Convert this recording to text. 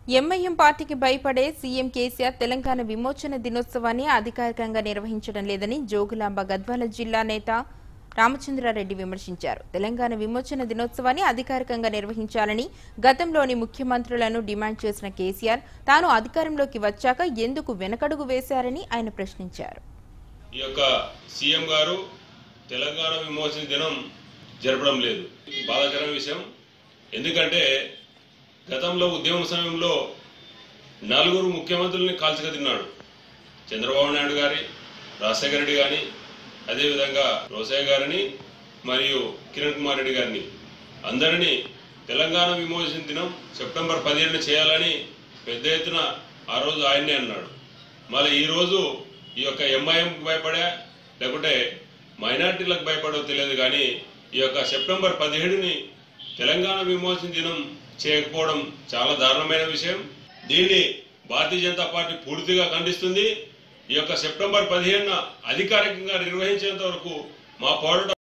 MIM పార్టీకి భయపడే CM KCR Telangana విమోచన దినోత్సవాన్ని అధికారికంగా నిర్వహించడం లేదని జోగులాంబ గద్వాల జిల్లా నేత రామచంద్రారెడ్డి విమర్శించారు తెలంగాణ విమోచన దినోత్సవాన్ని అధికారికంగా నిర్వహించాలని గతంలోని ముఖ్యమంత్రులను డిమాండ్ చేసిన కేసీఆర్ తాను అధికారంలోకి వచ్చాక ఎందుకు వెనకడుగు వేశారని ఆయన ప్రశ్నించారు ఈ యొక్క సీఎం గారు తెలంగాణ విమోచన దినం జరపడం లేదు బాధాకరమైన విషయం ఎందుకంటే గతంలో ఉద్యమం సమయంలో నలుగురు ముఖ్యమంత్రుల్ని కాల్చక తిన్నాడు చంద్రబాబు నాయుడు గారి రాజశేఖర రెడ్డి గారిని అదేవిధంగా రోసయ్య గారిని మరియు కిరణ్ కుమార్ రెడ్డి గారిని అందరినీ తెలంగాణ విమోచన దినం సెప్టెంబర్ పదిహేను చేయాలని పెద్ద ఎత్తున ఆ రోజు ఆయన్నే అన్నాడు మళ్ళీ ఈ రోజు ఈ యొక్క ఎంఐఎంకి భయపడా లేకుంటే మైనార్టీలకు భయపడో తెలియదు కానీ ఈ యొక్క సెప్టెంబర్ పదిహేడుని తెలంగాణ విమోచన దినం చేయకపోవడం చాలా దారుణమైన విషయం దీన్ని భారతీయ జనతా పార్టీ పూర్తిగా ఖండిస్తుంది ఈ యొక్క సెప్టెంబర్ పదిహేనున అధికారికంగా నిర్వహించేంత వరకు మా పోరాటం